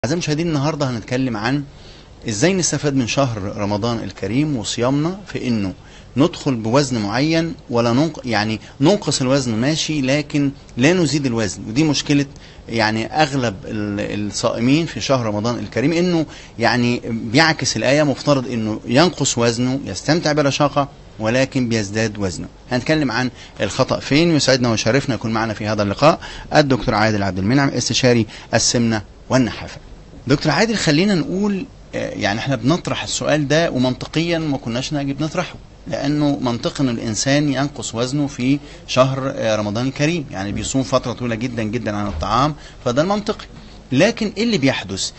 أعزائي المشاهدين النهارده هنتكلم عن ازاي نستفاد من شهر رمضان الكريم وصيامنا في انه ندخل بوزن معين ولا ننق... يعني ننقص الوزن ماشي لكن لا نزيد الوزن ودي مشكله يعني اغلب ال- الصائمين في شهر رمضان الكريم انه يعني بيعكس الايه مفترض انه ينقص وزنه يستمتع برشاقه ولكن بيزداد وزنه هنتكلم عن الخطأ فين ويسعدنا ويشرفنا يكون معنا في هذا اللقاء الدكتور عادل عبد المنعم استشاري السمنة والنحافة دكتور عادل خلينا نقول آه، يعني احنا بنطرح السؤال ده ومنطقيا ما كناش نجي نطرحه لانه منطقي ان الانسان ينقص وزنه في شهر آه، رمضان الكريم يعني بيصوم فتره طويله جدا جدا عن الطعام فده المنطقي لكن ايه اللي بيحدث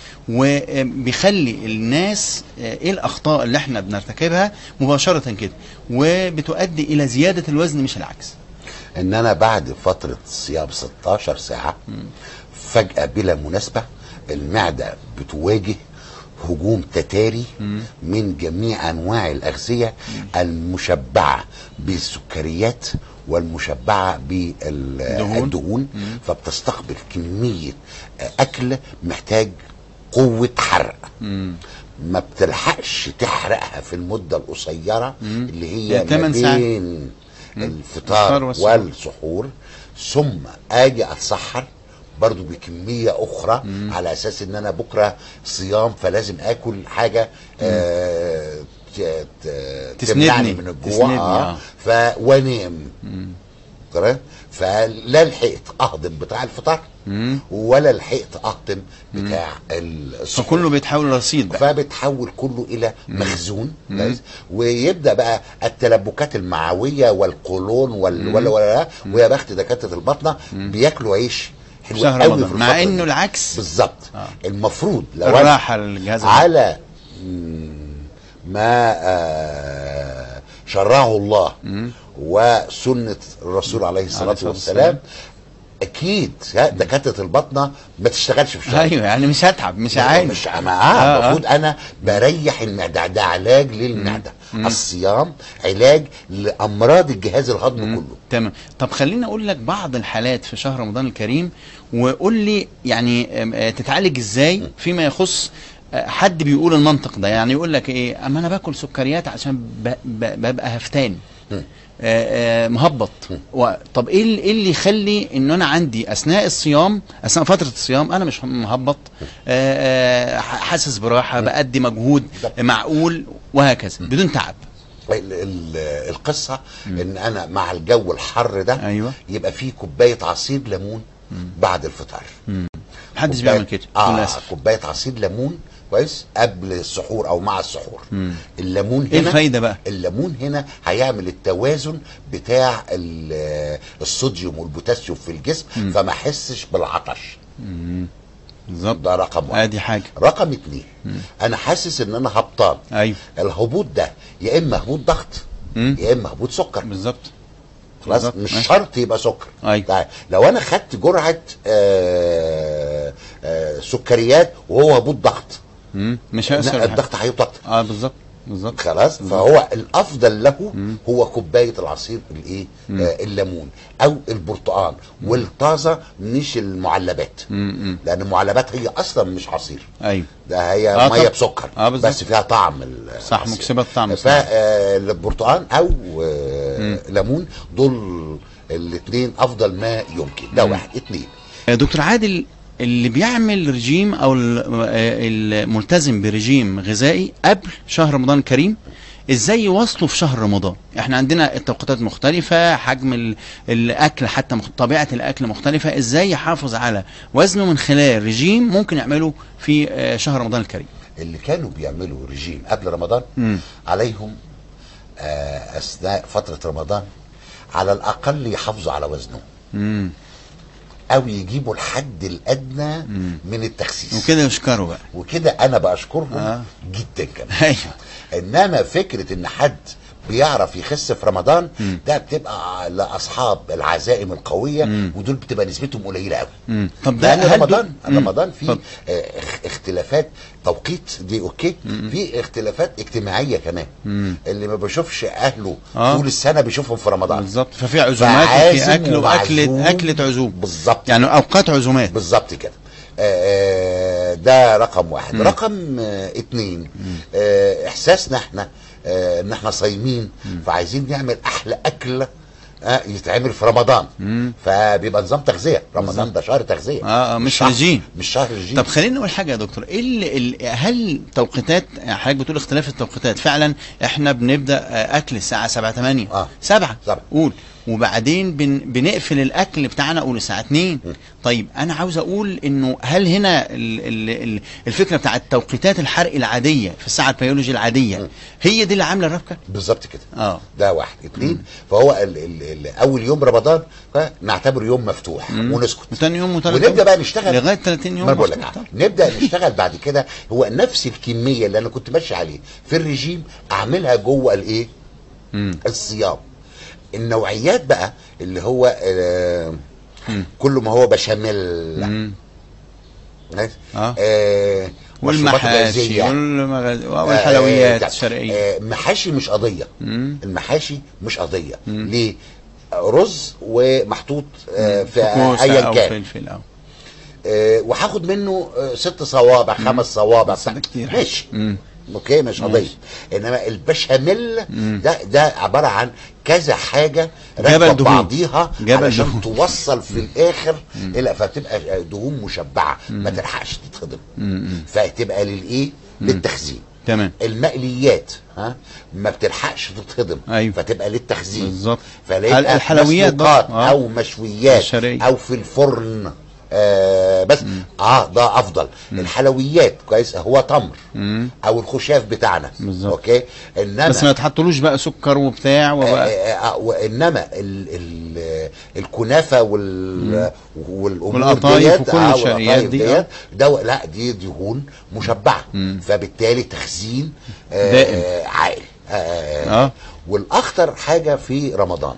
وبيخلي الناس آه، ايه الاخطاء اللي احنا بنرتكبها مباشره كده وبتؤدي الى زياده الوزن مش العكس ان انا بعد فتره صيام 16 ساعه فجاه بلا مناسبه المعده بتواجه هجوم تتاري من جميع انواع الاغذيه المشبعه بالسكريات والمشبعه دهون. بالدهون فبتستقبل كميه اكل محتاج قوه حرق ما بتلحقش تحرقها في المده القصيره اللي هي هي ما تمن ساعات. بين الفطار الفطار والسحور. والسحور ثم اجي اتسحر برضو بكمية أخرى على أساس إن أنا بكرة صيام فلازم آكل حاجة آه ت- ت- تسندني. تمنعني من الجوع تسندني، آه آه. ف وانام تمام فلا لحقت أهضم بتاع الفطار ولا لحقت أهضم بتاع السحور فكله بيتحول لرصيد بقى فبتحول كله الى مخزون كويس ويبدا بقى التلبكات المعويه والقولون وال ولا ولا ويا بخت دكاتره البطنه بياكلوا عيش حلو شهر قوي رمضان في مع الفترة انه دي. العكس بالظبط آه. المفروض لو أنا الراحه للجهاز الهضمي. على مم، ما آه، شرعه الله وسنه الرسول عليه الصلاه الصلاة والسلام اكيد ها، دكاتره البطنه ما تشتغلش في الشهر ايوه يعني مش هتعب مش هعاني مش آه، معاه آه. المفروض انا بريح المعده ده علاج للمعده الصيام علاج لامراض الجهاز الهضمي كله تمام طب خليني اقول لك بعض الحالات في شهر رمضان الكريم وقول لي يعني آم، آه، تتعالج ازاي فيما يخص آه، حد بيقول المنطق ده يعني يقول لك ايه اما انا باكل سكريات عشان ب- ب- ببقى هفتان آه، آه، مهبط و- طب ايه اللي, إيه اللي يخلي ان انا عندي اثناء الصيام اثناء فتره الصيام انا مش مهبط آه، آه، حاسس براحه بادي مجهود معقول وهكذا بدون تعب ال- ال- القصه ان انا مع الجو الحر ده أيوة. يبقى في كوبايه عصير ليمون بعد الفطار محدش كوباية- بيعمل كده اه للاسف كوبايه عصير ليمون كويس قبل السحور او مع السحور الليمون هنا ايه الفايده بقى الليمون هنا هيعمل التوازن بتاع ال- الصوديوم والبوتاسيوم في الجسم فما احسش بالعطش بالظبط ده رقم واحد ادي حاجه رقم اتنين انا حاسس ان انا هبطان ايوه الهبوط ده يا اما هبوط ضغط مم. يا اما هبوط سكر بالظبط خلاص بالظبط. مش ماشي. شرط يبقى سكر أيوة. طيب لو انا خدت جرعه آه آه سكريات وهو هبوط ضغط مم. مش لا، هيأثر بحاجة. الضغط هيبطأ اه بالظبط بالظبط خلاص فهو الافضل له هو كوبايه العصير الايه آه الليمون او البرتقال والطازه مش المعلبات مم. لان المعلبات هي اصلا مش عصير ايوه ده هي آه ميه طب. بسكر آه بالظبط. بس فيها طعم ال- صح، العصير. مكسبة طعم، صح. فالبرتقال او آه ليمون دول الاثنين افضل ما يمكن ده واحد اثنين آه، دكتور عادل اللي بيعمل رجيم او ال- آه، الملتزم برجيم غذائي قبل شهر رمضان الكريم ازاي يواصلوا في شهر رمضان احنا عندنا التوقيتات مختلفة حجم ال- الاكل حتى مخ... طبيعة الاكل مختلفة ازاي يحافظ على وزنه من خلال رجيم ممكن يعمله في آه، شهر رمضان الكريم اللي كانوا بيعملوا رجيم قبل رمضان مم. عليهم آه اثناء فتره رمضان على الاقل يحافظوا على وزنهم مم. او يجيبوا الحد الادنى من التخسيس وكده يشكروا بقى وكده انا بشكرهم آه. جدا كمان ايوه انما فكره ان حد بيعرف يخس في رمضان ده بتبقى لاصحاب العزائم القويه ودول بتبقى نسبتهم قليله قوي مم. طب ده لان هل رمضان دول- مم. رمضان فيه اتفضل. آه، اخ- اختلافات توقيت دي اوكي في اختلافات اجتماعيه كمان اللي ما بيشوفش اهله آه. طول السنه بيشوفهم في رمضان بالظبط ففي عزومات وفي فعازم اكل واكله ومعزوم. اكله عزوم بالظبط يعني اوقات عزومات بالظبط كده آه، ده رقم واحد رقم آه، اتنين آه، احساسنا احنا آه، ان احنا صايمين فعايزين نعمل احلى اكل آه، يتعمل في رمضان فبيبقى نظام تغذيه رمضان ده شهر تغذيه آه، آه، مش شهر- رجيم. مش شهر رجيم طب خلينا نقول حاجه يا دكتور ايه اللي ال- هل توقيتات حضرتك بتقول اختلاف التوقيتات فعلا احنا بنبدا آه، اكل الساعه 7 8 آه. 7 سبعة. قول وبعدين بن بنقفل الاكل بتاعنا قول الساعه 2 طيب انا عاوز اقول انه هل هنا ال ال ال الفكره بتاعت توقيتات الحرق العاديه في الساعه البيولوجي العاديه هي دي اللي عامله الربكه بالظبط كده اه ده واحد اتنين فهو ال ال ال اول يوم رمضان ها، نعتبره يوم مفتوح ونسكت وتاني يوم وتالت ونبدا يوم. بقى نشتغل لغايه 30 يوم ما بقول لك مظبوط. طب. نبدا نشتغل بعد كده هو نفس الكميه اللي انا كنت ماشي عليه في الرجيم اعملها جوه الايه مم. الصيام النوعيات بقى اللي هو آه كل ما هو بشاميل مم. ماشي؟ آه. آه مشروبات والمحاشي غازية. والمغاز- آه، والحلويات آه، الشرقيه آه، محاشي مش قضيه مم. المحاشي مش قضيه ليه رز ومحطوط آه، في كوسة ايا او كان فلفل او آه، وهاخد منه آه، ست صوابع خمس صوابع بس ده كتير. ماشي مم. اوكي مش قضيه انما البشاميل ده ده عباره عن كذا حاجه جبل راكبه دهون. بعضيها جبل علشان دهون. توصل في الاخر الى فتبقى دهون مشبعه ما تلحقش تتهضم فتبقى للايه للتخزين تمام المقليات ها ما بتلحقش تتهضم أيوة. فتبقى للتخزين بالظبط. فلاقي ال- الحلويات مسلوقات برضه. آه. او مشويات الشرقية. او في الفرن آه بس اه ده افضل الحلويات كويس هو تمر او الخشاف بتاعنا بالظبط. اوكي انما بس ما يتحطلوش بقى سكر وبتاع آه وبقى آه آه وانما ال ال الكنافه وال والامور والقطايف ديت وكل آه، الشرقيات والقطايف دي، آه. ده لا دي دهون مشبعه فبالتالي تخزين آه دائم. عائل آه آه. والاخطر حاجه في رمضان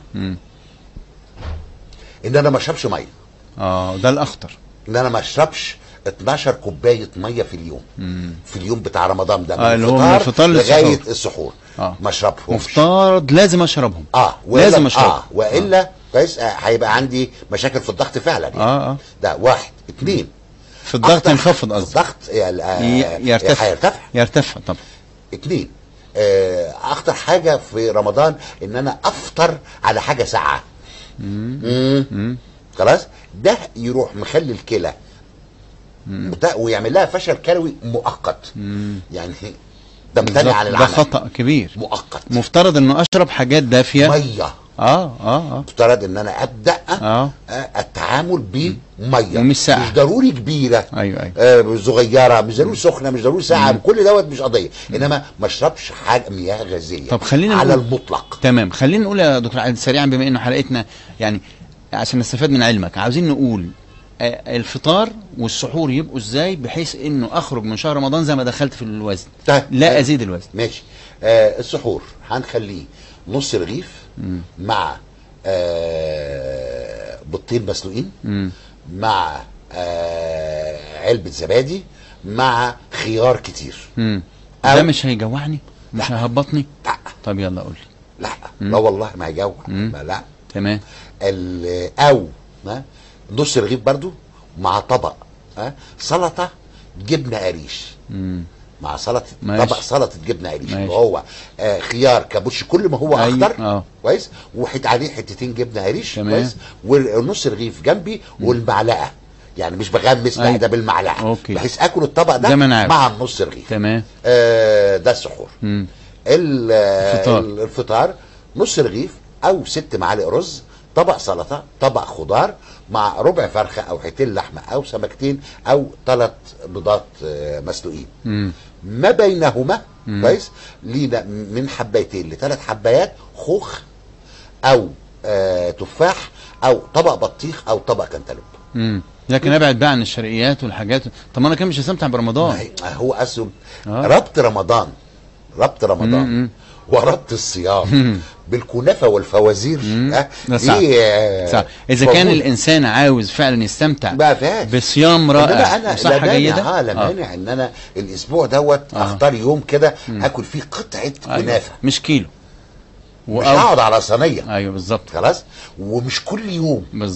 ان انا ما اشربش ميه اه ده الاخطر ان انا ما اشربش 12 كوبايه ميه في اليوم في اليوم بتاع رمضان ده من آه، اللي هو من الفطار لغايه للسحور. السحور آه. ما اشربهمش مفترض لازم اشربهم اه وإلا- لازم اشربهم اه والا كويس آه، هيبقى عندي مشاكل في الضغط فعلا يعني. اه اه ده واحد اثنين في الضغط أخطر- ينخفض قصدي الضغط يعني، آه، ي- يرتفع هيرتفع يرتفع طبعا اثنين آه، اخطر حاجه في رمضان ان انا افطر على حاجه ساقعه مم. خلاص ده يروح مخلي الكلى مت- ويعمل لها فشل كلوي مؤقت يعني ده امتنع بالظبط. عن ده العمل خطا كبير مؤقت مفترض انه اشرب حاجات دافيه ميه اه اه اه مفترض ان انا ابدا اه آه، التعامل بميه ومش ساقعة. مش ضروري كبيره ايوه ايوه آه، صغيره مش ضروري سخنه مش ضروري ساعه كل دوت مش قضيه انما ما اشربش حاجه مياه غازيه طب خلينا على نقول- المطلق تمام خلينا نقول يا دكتور عادل سريعا بما انه حلقتنا يعني عشان نستفاد من علمك عاوزين نقول آه، الفطار والسحور يبقوا ازاي بحيث انه اخرج من شهر رمضان زي ما دخلت في الوزن طيب. لا ازيد الوزن ماشي آه السحور هنخليه نص رغيف مع آه بيضتين مسلوقين مم. مع آه علبه زبادي مع خيار كتير مم. أو- ده مش هيجوعني مش هيهبطني لا طب يلا قول لي لا لا والله ما هيجوع ما لا تمام ال- او ها، نص رغيف برضو مع طبق ها، سلطه جبنه قريش مم. مع سلطه ماشي. طبق سلطه جبنه قريش ماشي. اللي هو آه خيار كابوتش كل ما هو أيوة، اخضر آه. كويس وحط عليه حتتين جبنه قريش تمام. كويس ونص رغيف جنبي والمعلقه يعني مش بغمس لا أيوة. ده بالمعلقه أوكي. بحيث اكل الطبق ده زي ما أنا عارف. مع النص رغيف تمام آه ده السحور مم. ال- الفطار. ال- الفطار نص رغيف او ست معالق رز طبق سلطه طبق خضار مع ربع فرخه او حتين لحمه او سمكتين او ثلاث بيضات آه، مسلوقين مم. ما بينهما كويس لينا من حبايتين لثلاث حبايات خوخ او آه تفاح او طبق بطيخ او طبق كنتالوب مم. لكن ابعد بقى عن الشرقيات والحاجات طب ما انا كده مش هستمتع ما برمضان هي- هو اصلا آه. ربط رمضان ربط رمضان وربط الصيام بالكنافه والفوازير آه، ده صعب. دي آه، صح. مش اذا كان موجودة. الانسان عاوز فعلا يستمتع ما فيهاش بصيام انما رائع انا لا وصحه مانع جيده اه لا آه. مانع ان انا الاسبوع دوت اختار يوم كده هاكل فيه قطعه أيوة. كنافه مش كيلو مش وأو- هقعد على صينيه ايوه بالظبط خلاص ومش كل يوم بالظبط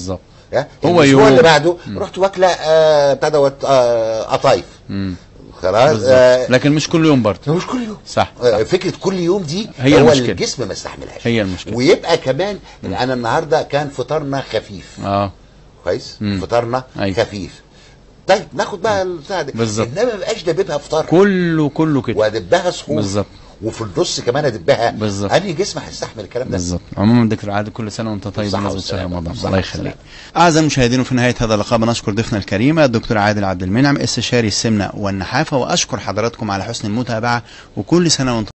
ها؟ هو الأسبوع يوم. اللي بعده رحت واكله آه، بتاع دوت آه، قطايف مم. خلاص بالظبط آه، لكن مش كل يوم برضه مش كل يوم صح آه، فكره كل يوم دي هي هو المشكلة. اللي الجسم ما يستحملهاش هي المشكلة. ويبقى كمان انا النهارده كان فطارنا خفيف اه كويس مم. فطارنا أيوة. خفيف طيب ناخد بقى البتاع ده بالظبط. انما ما بقاش دببها فطار كله كله كده وادبها سحور بالظبط. وفي النص كمان ادبها بالظبط. انهي جسم هيستحمل الكلام ده بالظبط عموما دكتور عادل كل سنه وانت طيب بالصحة بمناسبه شهر والسلامة. رمضان بالصحة الله والسلامة. يخليك اعزائي المشاهدين وفي نهايه هذا اللقاء بنشكر ضيفنا الكريم الدكتور عادل عبد المنعم استشاري السمنه والنحافه واشكر حضراتكم على حسن المتابعه وكل سنه وانتم